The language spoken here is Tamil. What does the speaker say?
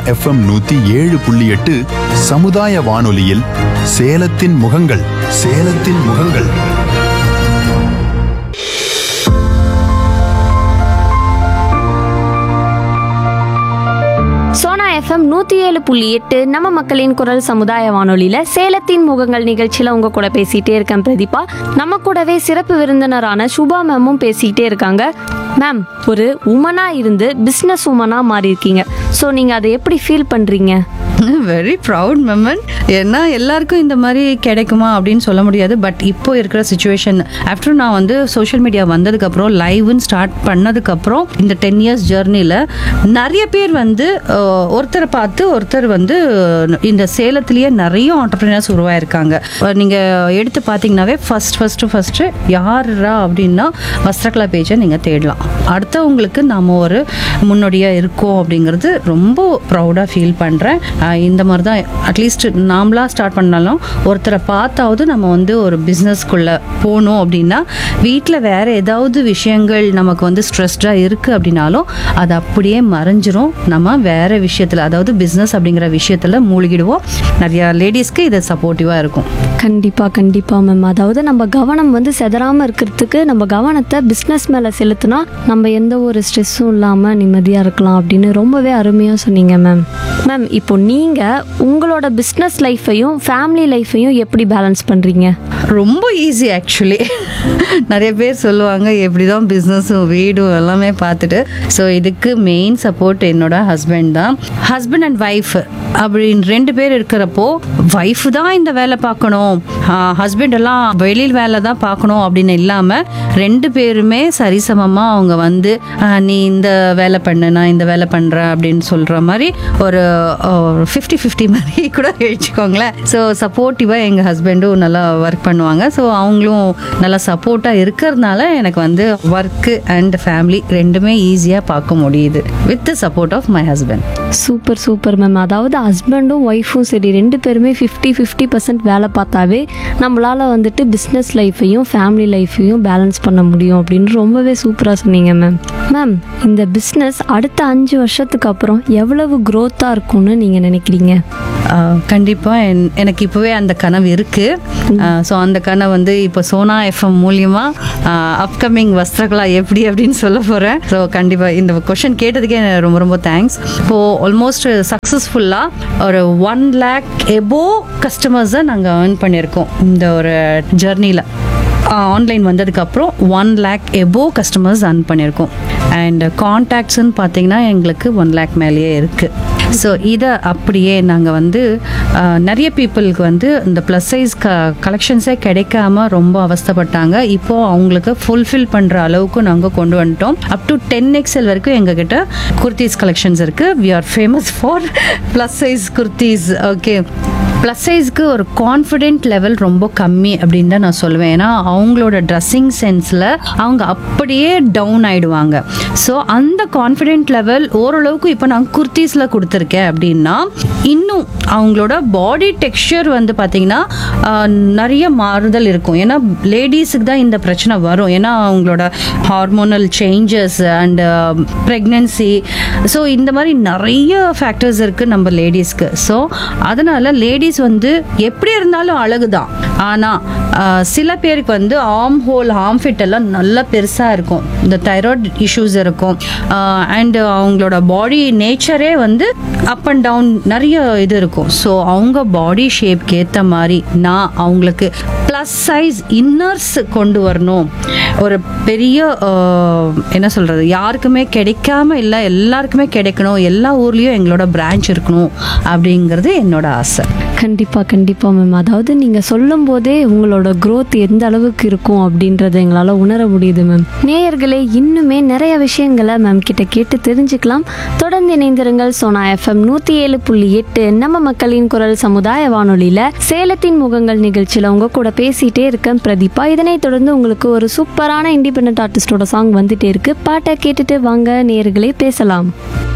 எஃப்எம் நூத்தி ஏழு புள்ளி எட்டு சமுதாய வானொலியில் சேலத்தின் முகங்கள் சேலத்தின் முகங்கள் சோனா எஃப்எம் நூற்றி ஏழு புள்ளி எட்டு நம்ம மக்களின் குரல் சமுதாய வானொலியில் சேலத்தின் முகங்கள் நிகழ்ச்சியில் உங்க கூட பேசிகிட்டே இருக்கேன் பிரதீபா நம்ம கூடவே சிறப்பு விருந்தினரான சுபா மேமும் பேசிக்கிட்டே இருக்காங்க மேம் ஒரு உமனாக இருந்து பிஸ்னஸ் உமனாக மாறி இருக்கீங்க ஸோ நீங்கள் அதை எப்படி ஃபீல் பண்ணுறீங்க வெரி ப்ரவுட் மெமன் ஏன்னா எல்லாருக்கும் இந்த மாதிரி கிடைக்குமா அப்படின்னு சொல்ல முடியாது பட் இப்போ இருக்கிற சுச்சுவேஷன் ஆஃப்டர் நான் வந்து சோஷியல் மீடியா வந்ததுக்கப்புறம் லைவ்னு ஸ்டார்ட் பண்ணதுக்கப்புறம் இந்த டென் இயர்ஸ் ஜேர்னியில் நிறைய பேர் வந்து அஹ், ஒருத்தரை பார்த்து ஒருத்தர் வந்து இந்த சேலத்திலேயே நிறைய ஆண்டர்பிரினர்ஸ் உருவாயிருக்காங்க நீங்கள் எடுத்து பார்த்தீங்கன்னாவே ஃபர்ஸ்ட் ஃபஸ்ட்டு ஃபஸ்ட்டு யாரா அப்படின்னா வஸ்திரகலா பேஜை நீங்கள் தேடலாம் அடுத்தவங்களுக்கு நாம ஒரு முன்னோடியாக இருக்கோம் அப்படிங்கிறது ரொம்ப ப்ரௌடாக ஃபீல் பண்ணுறேன் இந்த மாதிரி தான் அட்லீஸ்ட் நாமளாக ஸ்டார்ட் பண்ணாலும் ஒருத்தரை பார்த்தாவது நம்ம வந்து ஒரு பிஸ்னஸ்க்குள்ளே போகணும் அப்படின்னா வீட்டில் வேறு ஏதாவது விஷயங்கள் நமக்கு வந்து ஸ்ட்ரெஸ்டாக இருக்குது அப்படின்னாலும் அது அப்படியே மறைஞ்சிரும் நம்ம வேறு விஷயத்தில் அதாவது பிஸ்னஸ் அப்படிங்கிற விஷயத்தில் மூழ்கிடுவோம் நிறையா லேடிஸ்க்கு இது சப்போர்ட்டிவாக இருக்கும் கண்டிப்பாக கண்டிப்பாக மேம் அதாவது நம்ம கவனம் வந்து செதறாமல் இருக்கிறதுக்கு நம்ம கவனத்தை பிஸ்னஸ் மேலே செலுத்தினா நம்ம எந்த ஒரு ஸ்ட்ரெஸ்ஸும் இல்லாமல் நிம்மதியாக இருக்கலாம் அப்படின்னு ரொம்பவே அருமையாக சொன்னீங்க மேம் மேம் இப்போ நீங்கள் உங்களோட பிஸ்னஸ் லைஃப்பையும் ஃபேமிலி லைஃப்பையும் எப்படி பேலன்ஸ் பண்ணுறீங்க ரொம்ப ஈஸி ஆக்சுவலி நிறைய பேர் சொல்லுவாங்க எப்படி தான் பிஸ்னஸும் வீடும் எல்லாமே பார்த்துட்டு ஸோ இதுக்கு மெயின் சப்போர்ட் என்னோட ஹஸ்பண்ட் தான் ஹஸ்பண்ட் அண்ட் ஒய்ஃப் அப்படின்னு ரெண்டு பேர் இருக்கிறப்போ ஒய்ஃப் தான் இந்த வேலை பார்க்கணும் ஹஸ்பண்ட் எல்லாம் வெளியில் வேலை தான் பார்க்கணும் அப்படின்னு இல்லாமல் ரெண்டு பேருமே சரிசமமாக அவங்க வந்து ஆஹ், நீ இந்த வேலை பண்ணு நான் இந்த வேலை பண்ணுறேன் அப்படின்னு சொல்கிற மாதிரி ஒரு ஃபிஃப்டி ஃபிஃப்டி மாதிரி கூட வச்சுக்கோங்களேன் ஸோ சப்போர்ட்டிவாக எங்கள் ஹஸ்பண்டும் நல்லா ஒர்க் பண்ணுவாங்க ஸோ அவங்களும் நல்லா சப்போர்ட்டாக இருக்கிறதுனால எனக்கு வந்து ஒர்க்கு அண்ட் ஃபேமிலி ரெண்டுமே ஈஸியாக பார்க்க முடியுது with the support of my husband super super ma'am அதாவது ஹஸ்பண்டும் ஒய்ஃபும் சரி ரெண்டு பேருமே ஃபிஃப்டி ஃபிஃப்டி பர்சன்ட் வேலை பார்த்தாவே நம்மளால் வந்துட்டு பிஸ்னஸ் லைஃப்பையும் ஃபேமிலி லைஃப்பையும் பேலன்ஸ் பண்ண முடியும் அப்படின்னு ரொம்பவே சூப்பராக சொன்னீங்க மேம் மேம் இந்த பிஸ்னஸ் அடுத்த அஞ்சு வருஷத்துக்கு அப்புறம் எவ்வளவு க்ரோத்தாக இருக்கும்னு நீங்கள் நினைக்கிறீங்க கண்டிப்பாக என் எனக்கு இப்போவே அந்த கனவு இருக்குது ஸோ அந்த கனவு வந்து இப்போ சோனா எஃப்எம் மூலியமாக அப்கமிங் வஸ்திரகலா எப்படி அப்படின்னு சொல்ல போகிறேன் ஸோ கண்டிப்பாக இந்த கொஷின் கேட்டதுக்கே எனக்கு ரொம்ப ரொம்ப தேங்க்ஸ் இப்போது ஆல்மோஸ்ட் சக்ஸஸ்ஃபுல்லாக ஒரு ஒன் லேக் எபோ கஸ்டமர்ஸை நாங்கள் ஏர்ன் பண்ணியிருக்கோம் இந்த ஒரு ஜர்னியில் ஆன்லைன் வந்ததுக்கப்புறம் one lakh above customers earn பண்ணியிருக்கோம் அண்ட் கான்டாக்ட்ஸ்ன்னு பார்த்தீங்கன்னா எங்களுக்கு ஒன் லேக் மேலேயே இருக்குது ஸோ இதை அப்படியே நாங்கள் வந்து ஆஹ், நிறைய பீப்புளுக்கு வந்து இந்த ப்ளஸ் சைஸ் க கலெக்ஷன்ஸே கிடைக்காம ரொம்ப அவஸ்தைப்பட்டாங்க இப்போ அவங்களுக்கு ஃபுல்ஃபில் பண்ணுற அளவுக்கு நாங்கள் கொண்டு வந்துட்டோம் அப் டு டென் எக்ஸ்எல் வரைக்கும் எங்ககிட்ட குர்த்திஸ் கலெக்ஷன்ஸ் இருக்குது we are famous for plus size kurtis okay plus சைஸ்க்கு ஒரு கான்ஃபிடென்ட் லெவல் ரொம்ப கம்மி அப்படின்னு தான் நான் சொல்லுவேன் ஏன்னா அவங்களோட ட்ரெஸ்ஸிங் சென்ஸில் அவங்க அப்படியே டவுன் ஆயிடுவாங்க ஸோ அந்த கான்ஃபிடென்ட் லெவல் ஓரளவுக்கு இப்போ நான் குர்த்திஸில் கொடுத்துருக்கேன் அப்படின்னா இன்னும் அவங்களோட பாடி டெக்ஸ்சர் வந்து பார்த்திங்கன்னா ஆஹ், நிறைய மாறுதல் இருக்கும் ஏன்னா லேடிஸுக்கு தான் இந்த பிரச்சனை வரும் ஏன்னா அவங்களோட hormonal changes and pregnancy so இந்த மாதிரி நிறைய ஃபேக்டர்ஸ் இருக்குது நம்ம லேடிஸ்க்கு ஸோ அதனால் லேடிஸ் வந்து எப்படி இருந்தாலும் அழகு தான் ஆனால் சில பேருக்கு வந்து ஆர்ம் ஹோல் ஆர்ம் ஃபிட் எல்லாம் நல்லா பெருசாக இருக்கும் இந்த தைராய்டு இஷ்யூஸ் இருக்கும் அண்ட் அவங்களோட பாடி நேச்சரே வந்து அப் அண்ட் டவுன் நிறைய இது இருக்கும் ஸோ அவங்க பாடி ஷேப்க்கு ஏற்ற மாதிரி நான் அவங்களுக்கு ப்ளஸ் சைஸ் இன்னர்ஸ் கொண்டு வரணும் ஒரு பெரிய ஆஹ், என்ன சொல்கிறது யாருக்குமே கிடைக்காம இல்லை எல்லாருக்குமே கிடைக்கணும் எல்லா ஊர்லேயும் எங்களோட பிரான்ச் இருக்கணும் அப்படிங்கிறது என்னோட ஆசை கண்டிப்பாக கண்டிப்பாக மேம் அதாவது நீங்கள் சொல்லும் போதே உங்களோட growth எந்த அளவுக்கு இருக்கும் அப்படின்றத எங்களால் உணர முடியுது மேம் நேயர்களே இன்னுமே நிறைய விஷயங்களை மேம் கிட்ட கேட்டு தெரிஞ்சுக்கலாம் தொடர்ந்து இணைந்திருங்கள் சோனா எஃப்எம் நூற்றி ஏழு புள்ளி எட்டு நம்ம மக்களின் குரல் சமுதாய வானொலியில் சேலத்தின் முகங்கள் நிகழ்ச்சியில் உங்க கூட பேசிட்டே இருக்கேன் பிரதீபா இதனைத் தொடர்ந்து உங்களுக்கு ஒரு சூப்பரான இண்டிபெண்ட் ஆர்டிஸ்டோட சாங் வந்துட்டே இருக்கு பாட்டை கேட்டுட்டு வாங்க நேயர்களே பேசலாம்